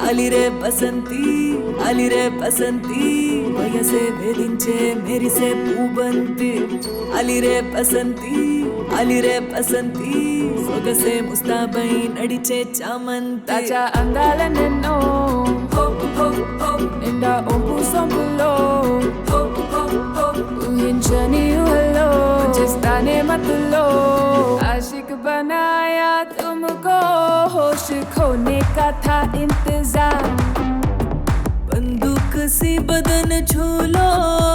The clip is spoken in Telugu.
అలిరే బసంతి అలిరే బసంతి వయసే వేధించే మెరిసే పూబంతి అలిరే బసంతి అలిరే బసంతి సొగసే ముస్తాబై నడిచే చామంతి తాజా అందాల నిన్నో నిండా ఒంపు సొంపులో ఊహించని ఊహల్లో చేస్తానే మత్తుల్లో आशिक बनाया तुमको होश खोने का था इंतजार बंदूक सी बदन छू लो